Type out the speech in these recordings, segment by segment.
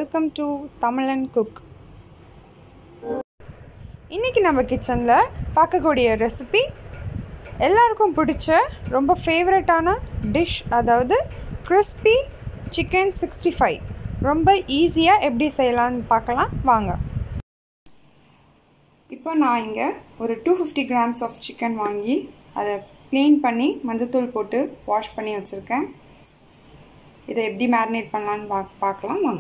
Welcome to தமிழன் cook இன்றைக்கி நம்ம கிச்சனில் பார்க்கக்கூடிய ரெசிபி எல்லாருக்கும் பிடிச்ச ரொம்ப ஃபேவரட்டான டிஷ் அதாவது கிறிஸ்பி சிக்கன் சிக்ஸ்டி ஃபைவ் ரொம்ப ஈஸியாக எப்படி செய்யலான்னு பார்க்கலாம் வாங்க இப்போ நான் இங்கே ஒரு two fifty grams of chicken வாங்கி அதை க்ளீன் பண்ணி மஞ்சத்தூள் போட்டு வாஷ் பண்ணி வச்சுருக்கேன் இதை எப்படி மேரினேட் பண்ணலான்னு பா பார்க்கலாம் வாங்க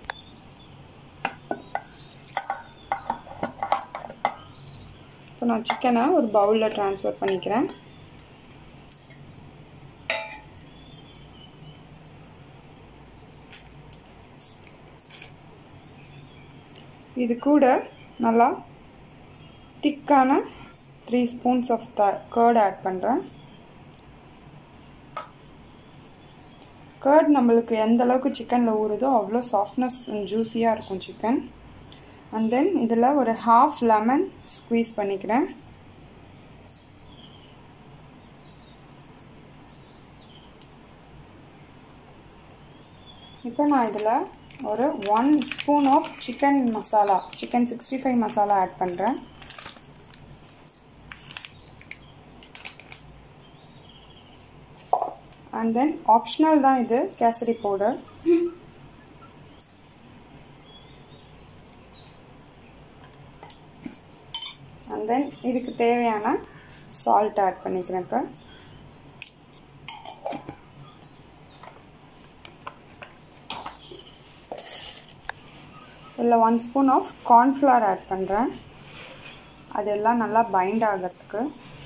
இப்போ நான் சிக்கனை ஒரு பவுலில் ட்ரான்ஸ்ஃபர் பண்ணிக்கிறேன் இது கூட நல்லா திக்கான three spoons of the curd add பண்ணுறேன் கர்ட் நம்மளுக்கு எந்த அளவுக்கு சிக்கனில் ஊறுதோ அவ்வளோ சாஃப்ட்னஸ் ஜூஸியாக இருக்கும் சிக்கன் அண்ட் தென் இதில் ஒரு ஹாஃப் லெமன் ஸ்க்வீஸ் பண்ணிக்கிறேன் இப்போ நான் இதில் ஒரு one spoon of chicken masala chicken sixty five masala add பண்ணுறேன் அண்ட் தென் ஆப்ஷனல் தான் இது கேசரி பவுடர் அண்ட் தென் இதுக்கு தேவையான சால்ட் ஆட் பண்ணிக்கிறேன் இப்போ இதில் one spoon of cornflour add பண்ணுறேன் அதெல்லாம் நல்லா பைண்ட் ஆகிறதுக்கு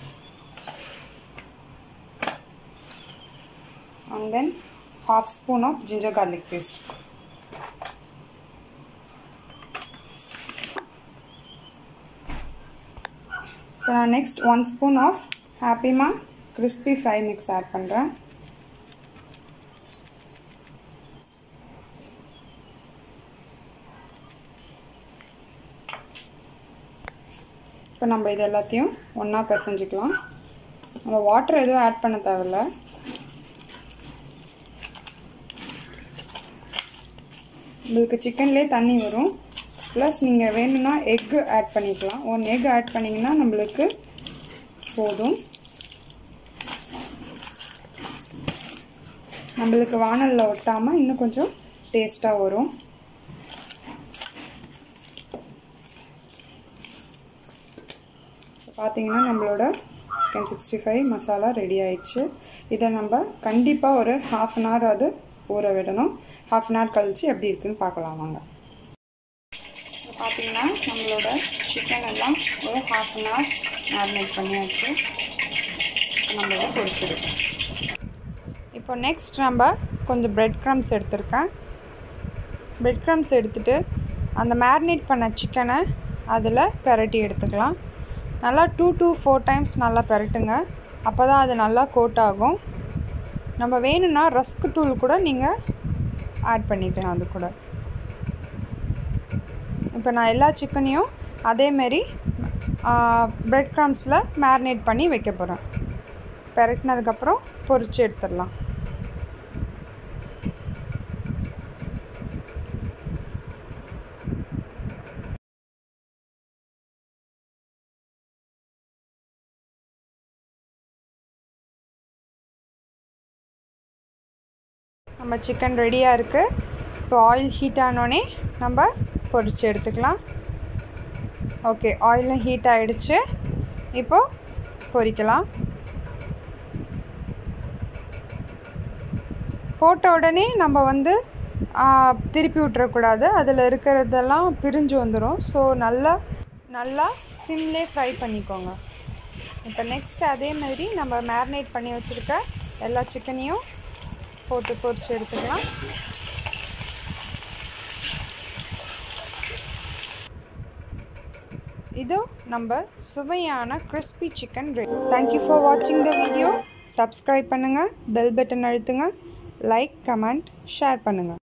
and then half spoon of ginger garlic paste. இப்போ நான் நெக்ஸ்ட் ஒன் ஸ்பூன் ஆஃப் ஹாப்பிமா கிறிஸ்பி ஃப்ரை மிக்ஸ் ஆட் பண்ணுறேன் இப்போ நம்ம இது எல்லாத்தையும் ஒன்றா பிசைஞ்சிக்கலாம் நம்ம வாட்டர் எதுவும் ஆட் பண்ண தேவையில்லை உங்களுக்கு சிக்கன்லேயே தண்ணி வரும் ப்ளஸ் நீங்கள் வேணும்னா எக்கு ஆட் பண்ணிக்கலாம் ஒன் எக் ஆட் பண்ணிங்கன்னா நம்மளுக்கு போதும் நம்மளுக்கு வானலில் ஒட்டாமல் இன்னும் கொஞ்சம் டேஸ்ட்டாக வரும் பார்த்தீங்கன்னா நம்மளோட chicken sixty five masala ready ஆயிடுச்சு இதை நம்ம கண்டிப்பாக ஒரு ஹாஃப் அன் ஹவர் அது ஊற விடணும் ஹாஃப் அன் ஹவர் கழித்து எப்படி இருக்குன்னு பார்க்கலாம் வாங்க பார்த்தீங்கன்னா நம்மளோட சிக்கன் எல்லாம் ஒரு ஹாஃப் அன் ஹவர் மேரினேட் பண்ணியாச்சு நம்மளோட பொரிச்சிருக்கோம் இப்போ நெக்ஸ்ட் நம்ம கொஞ்சம் ப்ரெட் க்ரம்ஸ் எடுத்திருக்கேன் ப்ரெட் க்ரம்ஸ் எடுத்துகிட்டு அந்த மேரினேட் பண்ண சிக்கனை அதில் பெரட்டி எடுத்துக்கலாம் நல்லா டூ டூ ஃபோர் டைம்ஸ் நல்லா பெரட்டுங்க அப்போ தான் அது நல்லா கோட் ஆகும் நம்ம வேணும்னா ரஸ்க்கு தூள் கூட நீங்கள் ஆட் பண்ணிக்கலாம் அது கூட இப்போ நான் எல்லா சிக்கனையும் அதேமாரி ப்ரெட் க்ரம்ஸில் மேரினேட் பண்ணி வைக்க போகிறேன் பெரட்டினதுக்கப்புறம் பொரித்து எடுத்துடலாம் நம்ம சிக்கன் ரெடியாக இருக்குது இப்போ ஆயில் ஹீட் ஆனோடனே நம்ம பொரித்து எடுத்துக்கலாம் ஓகே ஆயிலும் ஹீட் ஆகிடுச்சு இப்போது பொரிக்கலாம் போட்ட உடனே நம்ம வந்து திருப்பி விட்டுறக்கூடாது அதில் இருக்கிறதெல்லாம் பிரிஞ்சு வந்துடும் ஸோ நல்லா நல்லா சிம்லே ஃப்ரை பண்ணிக்கோங்க இப்போ நெக்ஸ்ட் அதே மாதிரி நம்ம மேரினேட் பண்ணி வச்சுருக்க எல்லா சிக்கனையும் போட்டு பொரிச்சு எடுத்துக்கலாம் இதோ நம்ம சுவையான crispy chicken ready thank you for வாட்சிங் த வீடியோ சப்ஸ்கிரைப் பண்ணுங்கள் பெல் பட்டன் அழுத்துங்க லைக் கமெண்ட் ஷேர் பண்ணுங்கள்